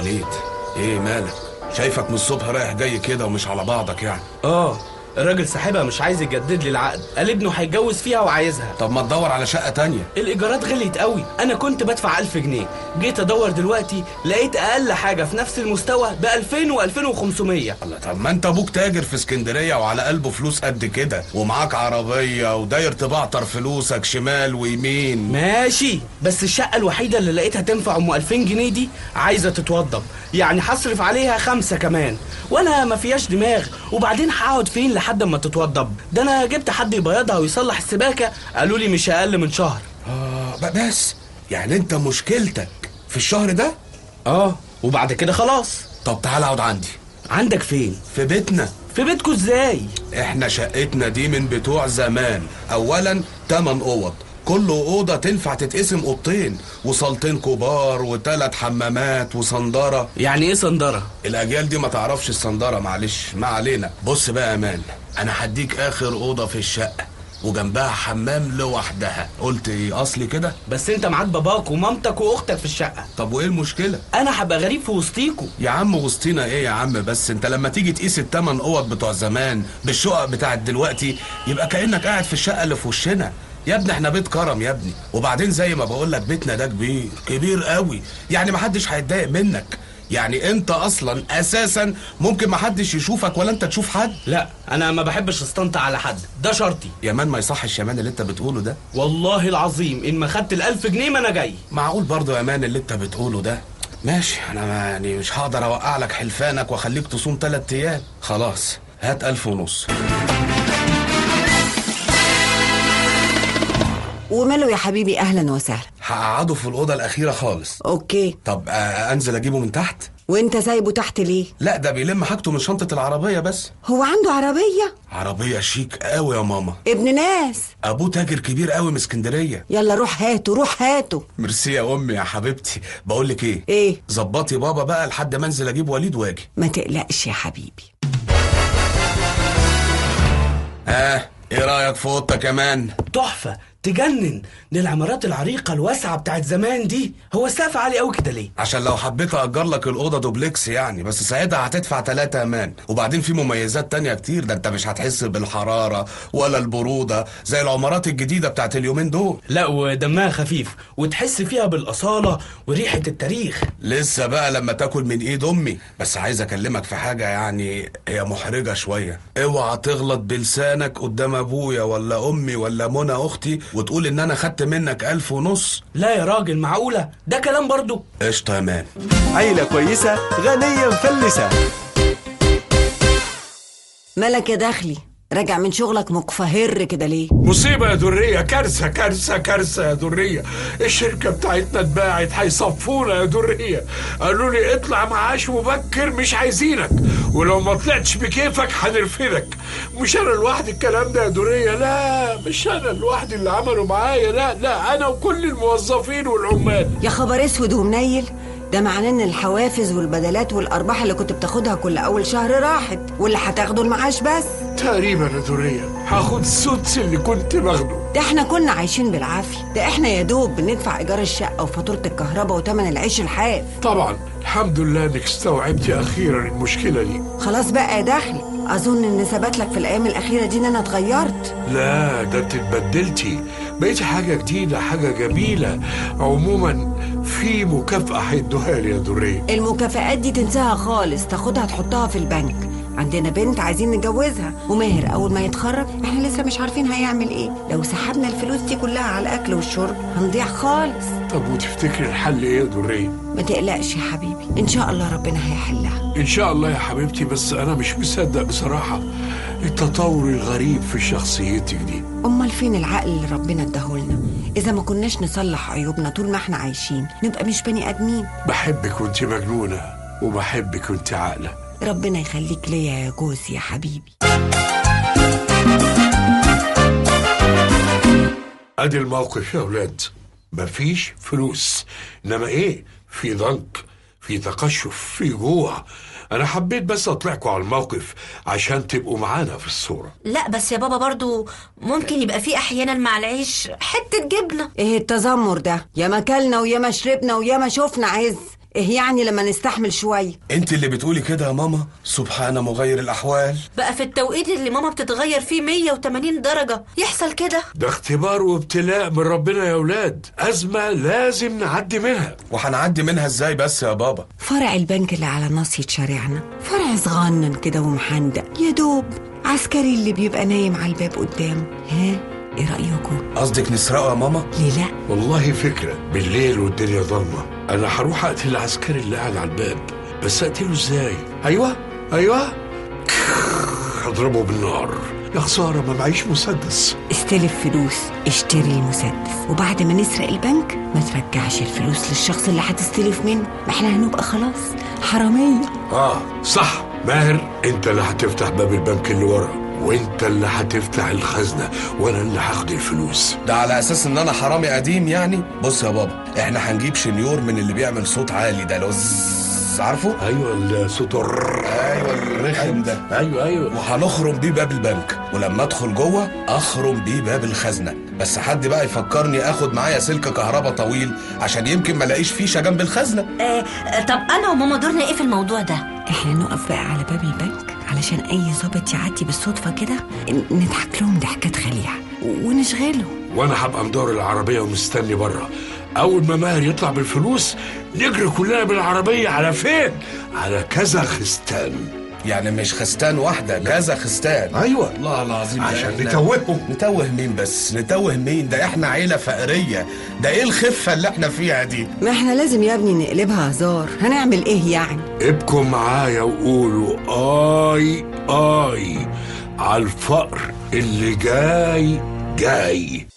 وليد ايه مالك شايفك من الصبح رايح جاي كده ومش على بعضك يعني اه الراجل صاحبها مش عايز يجدد لي العقد قال ابنه هيتجوز فيها وعايزها طب ما تدور على شقة تانية الايجارات غليت قوي انا كنت بدفع 1000 جنيه جيت ادور دلوقتي لقيت اقل حاجه في نفس المستوى ب 2000 و2500 الله طب ما انت ابوك تاجر في اسكندرية وعلى قلبه فلوس قد كده ومعاك عربية وداير تبعتر فلوسك شمال ويمين ماشي بس الشقه الوحيده اللي لقيتها تنفع ام 2000 جنيه دي عايزه تتوضب يعني هصرف عليها خمسه كمان وانا ما فيهاش دماغ وبعدين هقعد فين لحد ما تتوضب ده انا جبت حد يبيضها ويصلح السباكه قالوا لي مش اقل من شهر آه ب- بس يعني انت مشكلتك في الشهر ده اه وبعد كده خلاص طب تعال اقعد عندي عندك فين في بيتنا في بيتكوا ازاي احنا شقتنا دي من بتوع زمان اولا تمن اوض كل اوضه تنفع تتقسم اوضتين وصالتين كبار وثلاث حمامات وصندره يعني ايه صندره الاجيال دي ما تعرفش الصندره معلش ما علينا بص بقى يا امان انا هديك اخر اوضه في الشقه وجنبها حمام لوحدها قلت ايه اصلي كده بس انت معاك باباك ومامتك واختك في الشقه طب وايه المشكله انا هبقى غريب في وسطيكوا يا عم وسطينا ايه يا عم بس انت لما تيجي تقيس التمن اوض بتوع زمان بالشقق بتاعت دلوقتي يبقى كانك قاعد في الشقه اللي في وشنا يا ابني احنا بيت كرم يا ابني وبعدين زي ما بقول لك بيتنا ده كبير كبير قوي يعني محدش هيتضايق منك يعني انت اصلا اساسا ممكن محدش يشوفك ولا انت تشوف حد لا انا ما بحبش استنطع على حد ده شرطي يا مان ما يصحش يا مان اللي انت بتقوله ده والله العظيم ان ما خدت الالف جنيه ما انا جاي معقول برضه يا مان اللي انت بتقوله ده ماشي انا ما يعني مش هقدر اوقع لك حلفانك واخليك تصوم تلات ايام خلاص هات الف ونص وماله يا حبيبي اهلا وسهلا هقعده في الاوضه الاخيره خالص اوكي طب آه انزل اجيبه من تحت وانت سايبه تحت ليه لا ده بيلم حاجته من شنطه العربيه بس هو عنده عربيه عربيه شيك قوي يا ماما ابن ناس ابوه تاجر كبير قوي من اسكندريه يلا روح هاته روح هاته ميرسي يا امي يا حبيبتي بقول لك ايه ايه ظبطي بابا بقى لحد ما انزل اجيب وليد واجي ما تقلقش يا حبيبي اه ايه رايك في اوضتك كمان تحفه تجنن دي العمارات العريقه الواسعه بتاعت زمان دي هو السقف عالي قوي كده ليه عشان لو حبيت اجر لك الاوضه دوبلكس يعني بس ساعتها هتدفع تلاتة امان وبعدين في مميزات تانية كتير ده انت مش هتحس بالحراره ولا البروده زي العمارات الجديده بتاعت اليومين دول لا ودمها خفيف وتحس فيها بالاصاله وريحه التاريخ لسه بقى لما تاكل من ايد امي بس عايز اكلمك في حاجه يعني هي محرجه شويه اوعى تغلط بلسانك قدام ابويا ولا امي ولا منى اختي وتقول ان انا خدت منك الف ونص لا يا راجل معقوله ده كلام برضو قشطه يا مان عيلة كويسة غنية مفلسة مالك يا دخلي راجع من شغلك مقفهر كده ليه مصيبة يا درية كارثة كارثة كارثة يا درية الشركة بتاعتنا اتباعت هيصفونا يا درية قالوا لي اطلع معاش مبكر مش عايزينك ولو ما طلعتش بكيفك هنرفدك مش انا لوحدي الكلام ده يا درية لا مش انا لوحدي اللي عملوا معايا لا لا انا وكل الموظفين والعمال يا خبر اسود ومنيل ده معناه ان الحوافز والبدلات والارباح اللي كنت بتاخدها كل اول شهر راحت واللي هتاخده المعاش بس تقريبا يا درية هاخد السدس اللي كنت باخده ده احنا كنا عايشين بالعافيه ده احنا يا دوب بندفع ايجار الشقه وفاتوره الكهرباء وتمن العيش الحاف طبعا الحمد لله انك استوعبتي اخيرا المشكلة دي خلاص بقى يا دخلي اظن ان ثبت لك في الايام الاخيره دي ان انا اتغيرت لا ده انت اتبدلتي بقيتي حاجة جديدة حاجة جميلة عموما في مكافأة هيدوها لي يا درية المكافآت دي تنساها خالص تاخدها تحطها في البنك عندنا بنت عايزين نجوزها وماهر اول ما يتخرج احنا لسه مش عارفين هيعمل ايه لو سحبنا الفلوس دي كلها على الاكل والشرب هنضيع خالص طب وتفتكري الحل ايه يا درية ما تقلقش يا حبيبي ان شاء الله ربنا هيحلها ان شاء الله يا حبيبتي بس انا مش مصدق بصراحة التطور الغريب في شخصيتك دي امال فين العقل اللي ربنا اداهولنا اذا ما كناش نصلح عيوبنا طول ما احنا عايشين نبقى مش بني ادمين بحبك وانت مجنونة وبحبك وانت عاقلة ربنا يخليك ليا يا جوزي يا حبيبي ادي الموقف يا اولاد مفيش فلوس انما ايه في ضنك في تقشف في جوع انا حبيت بس اطلعكم على الموقف عشان تبقوا معانا في الصورة لا بس يا بابا برضو ممكن يبقى في احيانا مع العيش حتة جبنة ايه التذمر ده يا ما كلنا ويا ما شربنا ويا ما شفنا عز ايه يعني لما نستحمل شويه انت اللي بتقولي كده يا ماما سبحان مغير الاحوال بقى في التوقيت اللي ماما بتتغير فيه 180 درجة يحصل كده ده اختبار وابتلاء من ربنا يا ولاد أزمة لازم نعدي منها وهنعدي منها ازاي بس يا بابا فرع البنك اللي على ناصية شارعنا فرع صغنن كده ومحندق يا دوب عسكري اللي بيبقى نايم على الباب قدام ها ايه رأيكم قصدك نسرقه يا ماما ليه لا والله فكرة بالليل والدنيا ضلمة أنا هروح أقتل العسكري اللي قاعد على الباب بس أقتله إزاي؟ أيوة أيوة هضربه بالنار يا خسارة ما معيش مسدس استلف فلوس اشتري المسدس وبعد ما نسرق البنك ما ترجعش الفلوس للشخص اللي هتستلف منه ما احنا هنبقى خلاص حرامية آه صح ماهر أنت اللي هتفتح باب البنك اللي ورا وأنت اللي هتفتح الخزنة وأنا اللي هاخد الفلوس ده على اساس ان انا حرامي قديم يعني بص يا بابا احنا هنجيب شنيور من اللي بيعمل صوت عالي ده لوز عارفه أيوة الصوت الر- ايوه الرخم ده أيوة أيوة وهنخرم بيه باب البنك ولما ادخل جوه اخرم بيه باب الخزنه بس حد بقى يفكرني اخد معايا سلك كهربا طويل عشان يمكن ما الاقيش فيشه جنب الخزنه آه آه، طب انا وماما دورنا ايه في الموضوع ده احنا نقف بقى على باب البنك علشان اي ظابط يعدي بالصدفة كده ن- نضحك لهم ضحكات خليعة و- ونشغلهم وانا هبقى مدور العربيه ومستني بره اول ما ماهر يطلع بالفلوس نجري كلنا بالعربيه على فين على كذا خستان يعني مش خستان واحده كذا خستان ايوه الله العظيم ده عشان إحنا- نتوههم نتوه مين بس نتوه مين ده احنا عيله فقريه ده ايه الخفه اللي احنا فيها دي ما احنا لازم يا ابني نقلبها هزار هنعمل ايه يعني ابكوا معايا وقولوا اي اي على الفقر اللي جاي جاي